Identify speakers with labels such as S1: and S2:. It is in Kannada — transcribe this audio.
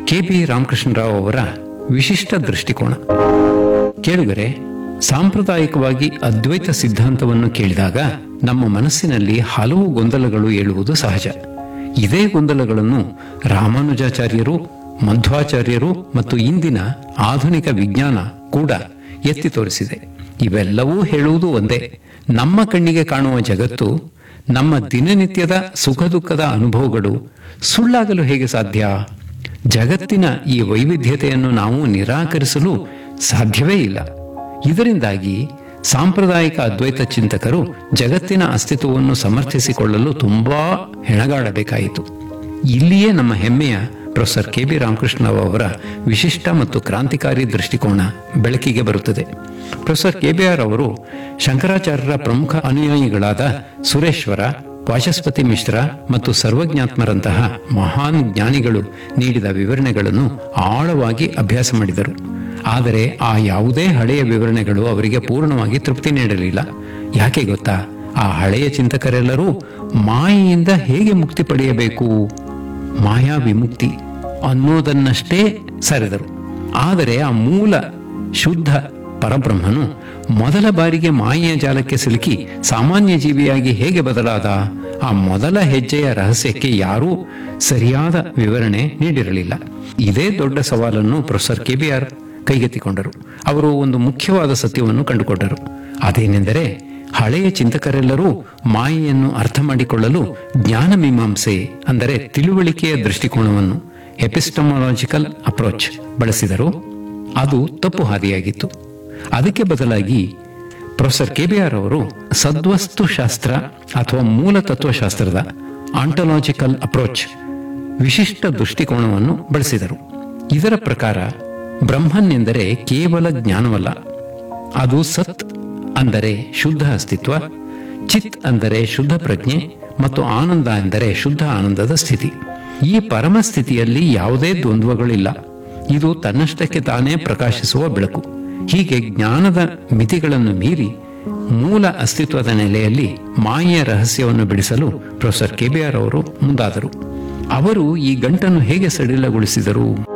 S1: ಕೆ ಬಿ ರಾಮಕೃಷ್ಣರಾವ್ ಅವರ ವಿಶಿಷ್ಟ ದೃಷ್ಟಿಕೋನ ಕೇಳುಗರೆ ಸಾಂಪ್ರದಾಯಿಕವಾಗಿ ಅದ್ವೈತ ಸಿದ್ಧಾಂತವನ್ನು ಕೇಳಿದಾಗ ನಮ್ಮ ಮನಸ್ಸಿನಲ್ಲಿ ಹಲವು ಗೊಂದಲಗಳು ಏಳುವುದು ಸಹಜ ಇದೇ ಗೊಂದಲಗಳನ್ನು ರಾಮಾನುಜಾಚಾರ್ಯರು ಮಧ್ವಾಚಾರ್ಯರು ಮತ್ತು ಇಂದಿನ ಆಧುನಿಕ ವಿಜ್ಞಾನ ಕೂಡ ಎತ್ತಿ ತೋರಿಸಿದೆ ಇವೆಲ್ಲವೂ ಹೇಳುವುದು ಒಂದೇ ನಮ್ಮ ಕಣ್ಣಿಗೆ ಕಾಣುವ ಜಗತ್ತು ನಮ್ಮ ದಿನನಿತ್ಯದ ಸುಖ ದುಃಖದ ಅನುಭವಗಳು ಸುಳ್ಳಾಗಲು ಹೇಗೆ ಸಾಧ್ಯ ಜಗತ್ತಿನ ಈ ವೈವಿಧ್ಯತೆಯನ್ನು ನಾವು ನಿರಾಕರಿಸಲು ಸಾಧ್ಯವೇ ಇಲ್ಲ ಇದರಿಂದಾಗಿ ಸಾಂಪ್ರದಾಯಿಕ ಅದ್ವೈತ ಚಿಂತಕರು ಜಗತ್ತಿನ ಅಸ್ತಿತ್ವವನ್ನು ಸಮರ್ಥಿಸಿಕೊಳ್ಳಲು ತುಂಬಾ ಹೆಣಗಾಡಬೇಕಾಯಿತು ಇಲ್ಲಿಯೇ ನಮ್ಮ ಹೆಮ್ಮೆಯ ಪ್ರೊಫೆಸರ್ ಕೆ ಬಿ ರಾಮಕೃಷ್ಣರಾವ್ ಅವರ ವಿಶಿಷ್ಟ ಮತ್ತು ಕ್ರಾಂತಿಕಾರಿ ದೃಷ್ಟಿಕೋನ ಬೆಳಕಿಗೆ ಬರುತ್ತದೆ ಪ್ರೊಫೆಸರ್ ಕೆ ಬಿ ಆರ್ ಅವರು ಶಂಕರಾಚಾರ್ಯರ ಪ್ರಮುಖ ಅನುಯಾಯಿಗಳಾದ ಸುರೇಶ್ವರ ವಾಚಸ್ಪತಿ ಮಿಶ್ರ ಮತ್ತು ಸರ್ವಜ್ಞಾತ್ಮರಂತಹ ಮಹಾನ್ ಜ್ಞಾನಿಗಳು ನೀಡಿದ ವಿವರಣೆಗಳನ್ನು ಆಳವಾಗಿ ಅಭ್ಯಾಸ ಮಾಡಿದರು ಆದರೆ ಆ ಯಾವುದೇ ಹಳೆಯ ವಿವರಣೆಗಳು ಅವರಿಗೆ ಪೂರ್ಣವಾಗಿ ತೃಪ್ತಿ ನೀಡಲಿಲ್ಲ ಯಾಕೆ ಗೊತ್ತಾ ಆ ಹಳೆಯ ಚಿಂತಕರೆಲ್ಲರೂ ಮಾಯೆಯಿಂದ ಹೇಗೆ ಮುಕ್ತಿ ಪಡೆಯಬೇಕು ಮಾಯಾ ವಿಮುಕ್ತಿ ಅನ್ನೋದನ್ನಷ್ಟೇ ಸರಿದರು ಆದರೆ ಆ ಮೂಲ ಶುದ್ಧ ಪರಬ್ರಹ್ಮನು ಮೊದಲ ಬಾರಿಗೆ ಮಾಯೆಯ ಜಾಲಕ್ಕೆ ಸಿಲುಕಿ ಸಾಮಾನ್ಯ ಜೀವಿಯಾಗಿ ಹೇಗೆ ಬದಲಾದ ಆ ಮೊದಲ ಹೆಜ್ಜೆಯ ರಹಸ್ಯಕ್ಕೆ ಯಾರೂ ಸರಿಯಾದ ವಿವರಣೆ ನೀಡಿರಲಿಲ್ಲ ಇದೇ ದೊಡ್ಡ ಸವಾಲನ್ನು ಪ್ರೊಫೆಸರ್ ಕೆಬಿಆರ್ ಕೈಗೆತ್ತಿಕೊಂಡರು ಅವರು ಒಂದು ಮುಖ್ಯವಾದ ಸತ್ಯವನ್ನು ಕಂಡುಕೊಂಡರು ಅದೇನೆಂದರೆ ಹಳೆಯ ಚಿಂತಕರೆಲ್ಲರೂ ಮಾಯೆಯನ್ನು ಅರ್ಥ ಮಾಡಿಕೊಳ್ಳಲು ಜ್ಞಾನ ಮೀಮಾಂಸೆ ಅಂದರೆ ತಿಳುವಳಿಕೆಯ ದೃಷ್ಟಿಕೋನವನ್ನು ಎಪಿಸ್ಟಮಾಲಜಿಕಲ್ ಅಪ್ರೋಚ್ ಬಳಸಿದರು ಅದು ತಪ್ಪು ಹಾದಿಯಾಗಿತ್ತು ಅದಕ್ಕೆ ಬದಲಾಗಿ ಪ್ರೊಫೆಸರ್ ಕೆಬಿಆರ್ ಅವರು ಸದ್ವಸ್ತು ಶಾಸ್ತ್ರ ಅಥವಾ ಮೂಲ ತತ್ವಶಾಸ್ತ್ರದ ಆಂಟಲಾಜಿಕಲ್ ಅಪ್ರೋಚ್ ವಿಶಿಷ್ಟ ದೃಷ್ಟಿಕೋನವನ್ನು ಬಳಸಿದರು ಇದರ ಪ್ರಕಾರ ಬ್ರಹ್ಮನ್ ಎಂದರೆ ಕೇವಲ ಜ್ಞಾನವಲ್ಲ ಅದು ಸತ್ ಅಂದರೆ ಶುದ್ಧ ಅಸ್ತಿತ್ವ ಚಿತ್ ಅಂದರೆ ಶುದ್ಧ ಪ್ರಜ್ಞೆ ಮತ್ತು ಆನಂದ ಎಂದರೆ ಶುದ್ಧ ಆನಂದದ ಸ್ಥಿತಿ ಈ ಪರಮ ಸ್ಥಿತಿಯಲ್ಲಿ ಯಾವುದೇ ದ್ವಂದ್ವಗಳಿಲ್ಲ ಇದು ತನ್ನಷ್ಟಕ್ಕೆ ತಾನೇ ಪ್ರಕಾಶಿಸುವ ಬೆಳಕು ಹೀಗೆ ಜ್ಞಾನದ ಮಿತಿಗಳನ್ನು ಮೀರಿ ಮೂಲ ಅಸ್ತಿತ್ವದ ನೆಲೆಯಲ್ಲಿ ಮಾಯೆಯ ರಹಸ್ಯವನ್ನು ಬಿಡಿಸಲು ಪ್ರೊಫೆಸರ್ ಕೆಬಿಆರ್ ಅವರು ಮುಂದಾದರು ಅವರು ಈ ಗಂಟನ್ನು ಹೇಗೆ ಸಡಿಲಗೊಳಿಸಿದರು